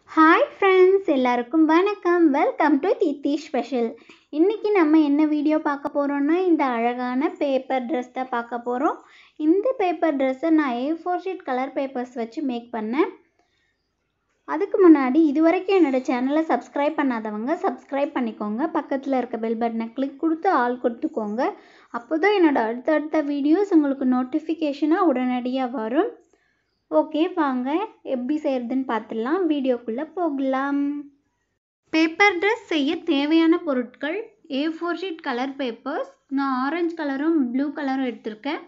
hi friends எல்லாருக்கும் வணக்கம் welcome to தித்தி special இன்றைக்கி நம்ம என்ன வீடியோ பார்க்க போகிறோம்னா இந்த அழகான பேப்பர் ட்ரெஸ் தான் பார்க்க போகிறோம் இந்த பேப்பர் ட்ரெஸ்ஸை நான் A four sheet colour papers வச்சு மேக் பண்ணேன் அதுக்கு முன்னாடி இது வரைக்கும் என்னோடய சேனலை சப்ஸ்கிரைப் பண்ணாதவங்க சப்ஸ்கிரைப் பண்ணிக்கோங்க பக்கத்தில் இருக்க பெல் பட்டனை கிளிக் கொடுத்து ஆள் கொடுத்துக்கோங்க அப்போ தான் என்னோடய அடுத்தடுத்த வீடியோஸ் உங்களுக்கு நோட்டிஃபிகேஷனாக உடனடியாக வரும் ஓகே வாங்க எப்படி செய்கிறதுன்னு பார்த்துடலாம் வீடியோக்குள்ளே போகலாம் பேப்பர் ட்ரெஸ் செய்ய தேவையான பொருட்கள் A four sheet colour papers நான் ஆரஞ்சு கலரும் ப்ளூ கலரும் எடுத்திருக்கேன்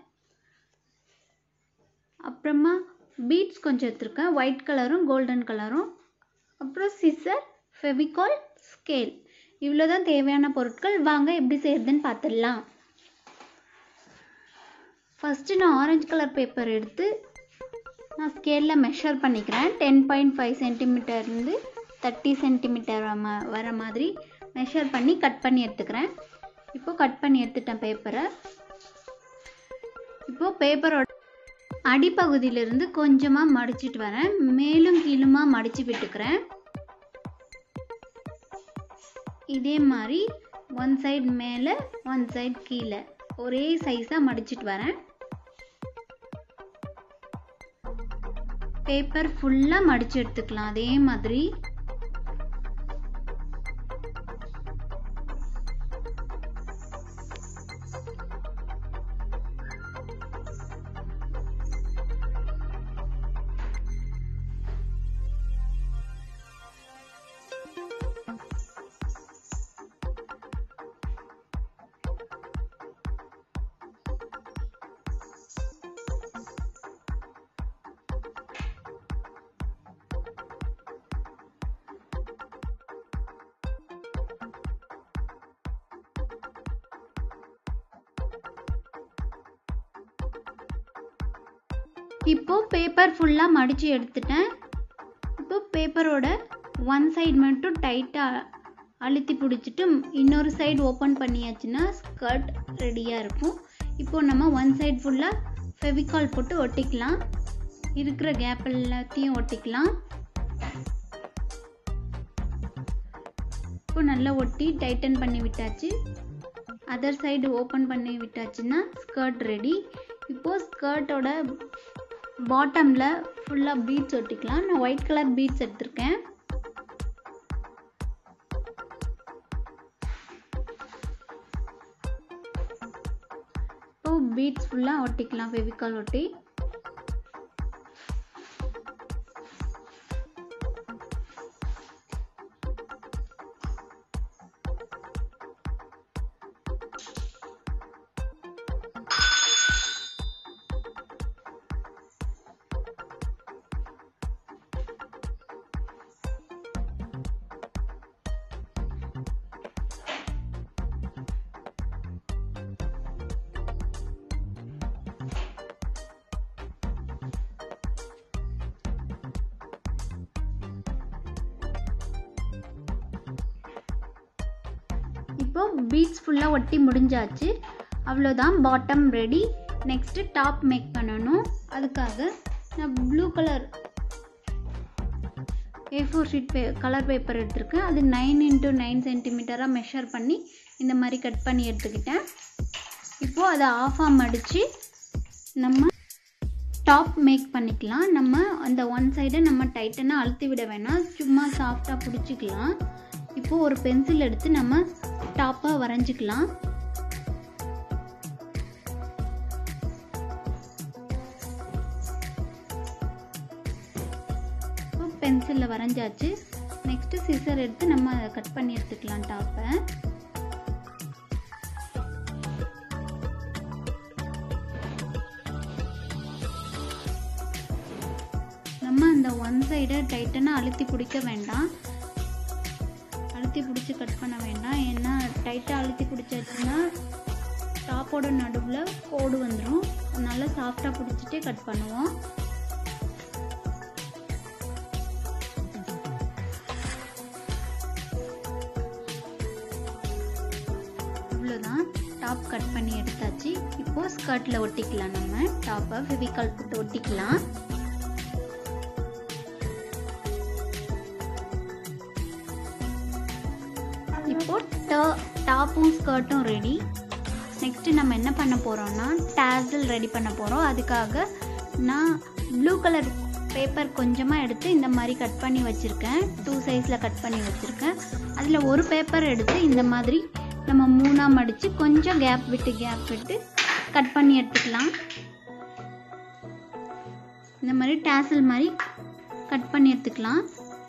அப்புறமா பீட்ஸ் கொஞ்சம் எடுத்திருக்கேன் ஒயிட் கலரும் கோல்டன் கலரும் அப்புறம் சிசர் ஃபெவிகால் ஸ்கேல் இவ்வளோ தான் தேவையான பொருட்கள் வாங்க எப்படி செய்கிறதுன்னு பார்த்துடலாம் ஃபஸ்ட்டு நான் ஆரஞ்சு கலர் பேப்பர் எடுத்து நான் ஸ்கேலில் மெஷர் பண்ணிக்கிறேன் டென் பாயிண்ட் ஃபைவ் சென்டிமீட்டர்லேருந்து தேர்ட்டி சென்டிமீட்டர் வர மாதிரி மெஷர் பண்ணி கட் பண்ணி எடுத்துக்கிறேன் இப்போது கட் பண்ணி எடுத்துட்டேன் பேப்பரை இப்போது பேப்பரோட அடிப்பகுதியிலிருந்து கொஞ்சமாக மடிச்சிட்டு வரேன் மேலும் கீழுமா மடித்து விட்டுக்கிறேன் இதே மாதிரி ஒன் சைடு மேலே ஒன் சைடு கீழே ஒரே சைஸாக மடிச்சிட்டு வரேன் பேப்பர் ஃபுல்லாக மடித்து எடுத்துக்கலாம் அதே மாதிரி இப்போது பேப்பர் ஃபுல்லாக மடித்து எடுத்துட்டேன் இப்போ பேப்பரோட ஒன் சைடு மட்டும் டைட்டாக அழுத்தி பிடிச்சிட்டு இன்னொரு சைடு ஓப்பன் பண்ணியாச்சுன்னா ஸ்கர்ட் ரெடியாக இருக்கும் இப்போது நம்ம ஒன் சைடு ஃபுல்லாக ஃபெவிகால் போட்டு ஒட்டிக்கலாம் இருக்கிற கேப் எல்லாத்தையும் ஒட்டிக்கலாம் இப்போ நல்லா ஒட்டி டைட்டன் பண்ணி விட்டாச்சு அதர் சைடு ஓப்பன் பண்ணி விட்டாச்சுன்னா ஸ்கர்ட் ரெடி இப்போது ஸ்கர்ட்டோட பாட்டமில் ஃபுல்லாக பீட்ஸ் ஒட்டிக்கலாம் நான் ஒயிட் கலர் பீட்ஸ் எடுத்திருக்கேன் இப்போ பீட்ஸ் ஃபுல்லாக ஒட்டிக்கலாம் ஃபெவிகால் ஒட்டி இப்போ பீட்ஸ் ஃபுல்லாக ஒட்டி முடிஞ்சாச்சு அவ்வளோதான் bottom ready next top make பண்ணணும் அதுக்காக நான் blue colour A four sheet பே கலர் பேப்பர் எடுத்திருக்கேன் அது நைன் இன்ட்டு நைன் சென்டிமீட்டராக மெஷர் பண்ணி இந்த மாதிரி கட் பண்ணி எடுத்துக்கிட்டேன் இப்போது அதை ஆஃபாக மடித்து நம்ம டாப் மேக் பண்ணிக்கலாம் நம்ம அந்த ஒன் சைடை நம்ம டைட்டனாக அழுத்தி விட வேணாம் சும்மா சாஃப்டாக பிடிச்சிக்கலாம் இப்போது ஒரு பென்சில் எடுத்து நம்ம டாப்பாக வரைஞ்சிக்கலாம் இப்போ பென்சிலில் வரைஞ்சாச்சு நெக்ஸ்ட்டு சிசர் எடுத்து நம்ம அதை கட் பண்ணி எடுத்துக்கலாம் டாப்பை நம்ம அந்த ஒன் சைடை டைட்டனாக அழுத்தி பிடிக்க வேண்டாம் அழுத்தி பிடிச்சி கட் பண்ண வேண்டாம் ஏன்னா டைட்டாக அழுத்தி பிடிச்சாச்சுன்னா டாப்போட நடுவில் கோடு வந்துடும் நல்லா சாஃப்டாக பிடிச்சிட்டே கட் பண்ணுவோம் இவ்வளோதான் டாப் கட் பண்ணி எடுத்தாச்சு இப்போது ஸ்கர்ட்டில் ஒட்டிக்கலாம் நம்ம டாப்பை ஃபெவிகால் போட்டு ஒட்டிக்கலாம் இப்போ டாப்பும் ஸ்கர்ட்டும் ரெடி நெக்ஸ்ட்டு நம்ம என்ன பண்ண போகிறோம்னா டேசல் ரெடி பண்ண போகிறோம் அதுக்காக நான் ப்ளூ கலர் பேப்பர் கொஞ்சமாக எடுத்து இந்த மாதிரி கட் பண்ணி வச்சுருக்கேன் டூ சைஸில் கட் பண்ணி வச்சுருக்கேன் அதில் ஒரு பேப்பர் எடுத்து இந்த மாதிரி நம்ம மூணாக மடித்து கொஞ்சம் கேப் விட்டு கேப் விட்டு கட் பண்ணி எடுத்துக்கலாம் இந்த மாதிரி டேசல் மாதிரி கட் பண்ணி எடுத்துக்கலாம்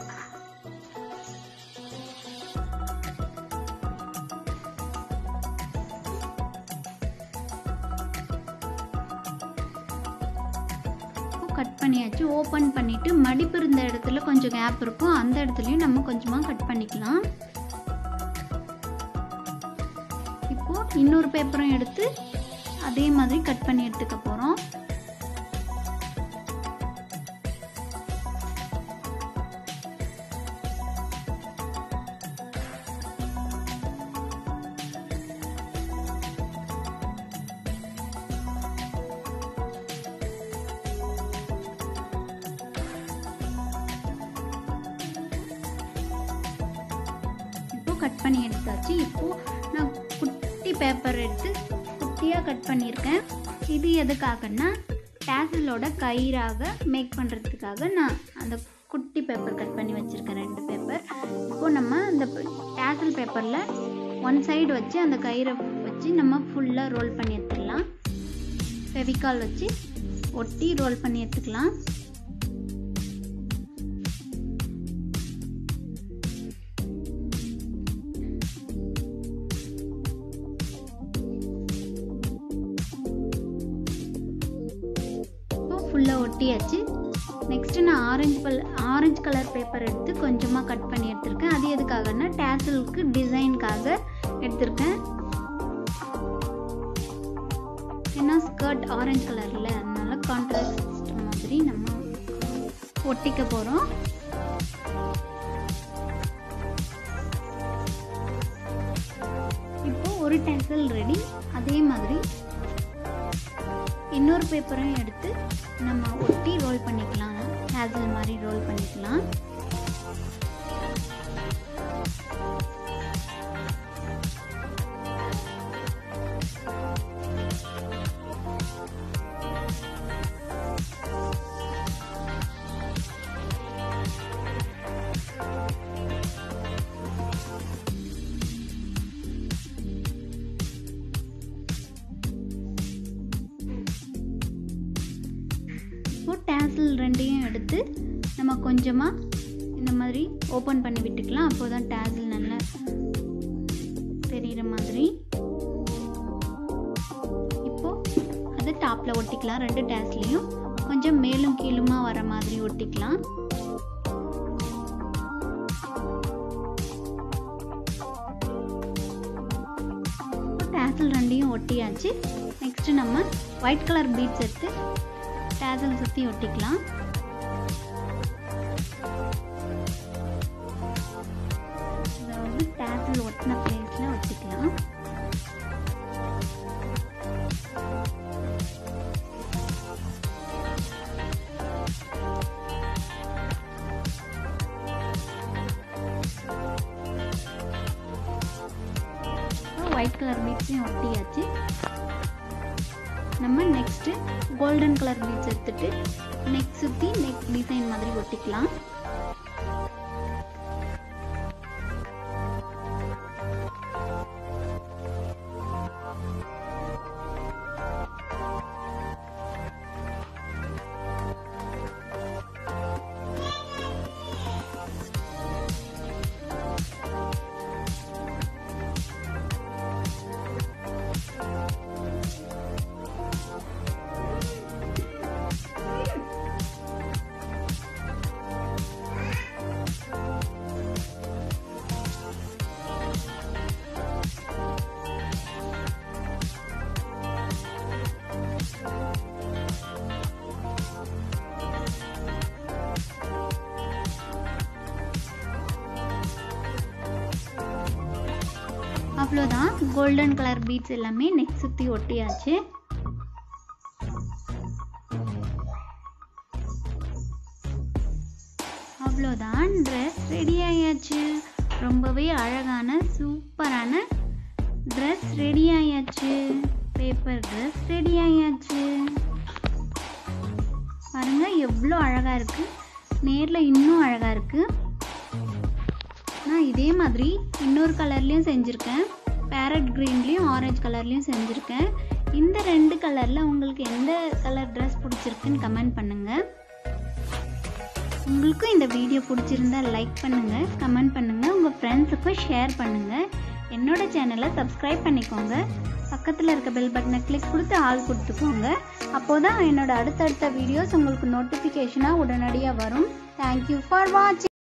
கட் பண்ணியாச்சு ஓப்பன் பண்ணிவிட்டு மடிப்பு இருந்த இடத்துல கொஞ்சம் கேப் இருக்கும் அந்த இடத்துலையும் நம்ம கொஞ்சமாக கட் பண்ணிக்கலாம் இப்போது இன்னொரு பேப்பரும் எடுத்து அதே மாதிரி கட் பண்ணி எடுத்துக்க போகிறோம் இப்போ கட் பண்ணி எடுத்தாச்சு இப்போ நான் குட்டி பேப்பர் எடுத்து குட்டியாக கட் பண்ணியிருக்கேன் இது எதுக்காகன்னா டேசலோட கயிறாக மேக் பண்ணுறதுக்காக நான் அந்த குட்டி பேப்பர் கட் பண்ணி வச்சுருக்கேன் ரெண்டு பேப்பர் இப்போது நம்ம அந்த டேசல் பேப்பரில் ஒன் சைடு வச்சு அந்த கயிறை வச்சு நம்ம ஃபுல்லாக ரோல் பண்ணி எடுத்துக்கலாம் ஃபெவிகால் வச்சு ஒட்டி ரோல் பண்ணி எடுத்துக்கலாம் இப்போ ஃபுல்லாக ஒட்டியாச்சு நெக்ஸ்ட்டு நான் ஆரஞ்சு பல் ஆரஞ்சு கலர் பேப்பர் எடுத்து கொஞ்சமாக கட் பண்ணி எடுத்திருக்கேன் அது எதுக்காகன்னா டேசலுக்கு டிசைனுக்காக எடுத்திருக்கேன் ஏன்னா ஸ்கர்ட் ஆரஞ்சு கலரில் அதனால கான்ட்ராஸ்ட் மாதிரி நம்ம ஒட்டிக்க போகிறோம் இப்போ ஒரு டேசல் ரெடி அதே மாதிரி இன்னொரு பேப்பரையும் எடுத்து நம்ம ஒட்டி ரோல் பண்ணிக்கலாம் ஹேசல் மாதிரி ரோல் பண்ணிக்கலாம் இப்போ டேசல் ரெண்டையும் எடுத்து நம்ம கொஞ்சமாக இந்த மாதிரி ஓப்பன் பண்ணி விட்டுக்கலாம் அப்போ தான் டேசல் நல்லா தெரிகிற மாதிரி இப்போ அதை டாப்பில் ஒட்டிக்கலாம் ரெண்டு டேஸ்லையும் கொஞ்சம் மேலும் கீழுமா வர மாதிரி ஒட்டிக்கலாம் டேசல் ரெண்டையும் ஒட்டியாச்சு நெக்ஸ்ட்டு நம்ம ஒயிட் கலர் பீட்ஸ் எடுத்து டேசல் சுற்றி ஒட்டிக்கலாம் அதாவது டேசல் ஒட்டின பிளேஸில் ஒட்டிக்கலாம் ஒயிட் கலர் பீட்ஸையும் ஒட்டியாச்சு நம்ம நெக்ஸ்ட்டு கோல்டன் கலர் பீட்ஸ் எடுத்துட்டு நெக் சுற்றி நெக் டிசைன் மாதிரி ஒட்டிக்கலாம் அவ்வளோதான் கோல்டன் கலர் பீட்ஸ் எல்லாமே நெக் சுற்றி ஒட்டியாச்சு அவ்வளோதான் ட்ரெஸ் ரெடி ஆயாச்சு ரொம்பவே அழகான சூப்பரான ட்ரெஸ் ரெடி ஆயாச்சு பேப்பர் ட்ரெஸ் ரெடி ஆயாச்சு பாருங்க எவ்வளோ அழகாக இருக்குது நேரில் இன்னும் அழகாக இருக்குது நான் இதே மாதிரி இன்னொரு கலர்லேயும் செஞ்சுருக்கேன் பேரட் க்ரீன்லேயும் ஆரஞ்சு கலர்லேயும் செஞ்சுருக்கேன் இந்த ரெண்டு கலரில் உங்களுக்கு எந்த கலர் ட்ரெஸ் பிடிச்சிருக்குன்னு கமெண்ட் பண்ணுங்கள் உங்களுக்கும் இந்த வீடியோ பிடிச்சிருந்தா லைக் பண்ணுங்கள் கமெண்ட் பண்ணுங்கள் உங்கள் ஃப்ரெண்ட்ஸுக்கும் ஷேர் பண்ணுங்கள் என்னோட சேனலை சப்ஸ்கிரைப் பண்ணிக்கோங்க பக்கத்தில் இருக்க பெல் பட்டனை கிளிக் கொடுத்து ஆள் கொடுத்துக்கோங்க அப்போ தான் என்னோட அடுத்தடுத்த வீடியோஸ் உங்களுக்கு நோட்டிஃபிகேஷனாக உடனடியாக வரும் தேங்க்யூ ஃபார் வாட்சிங்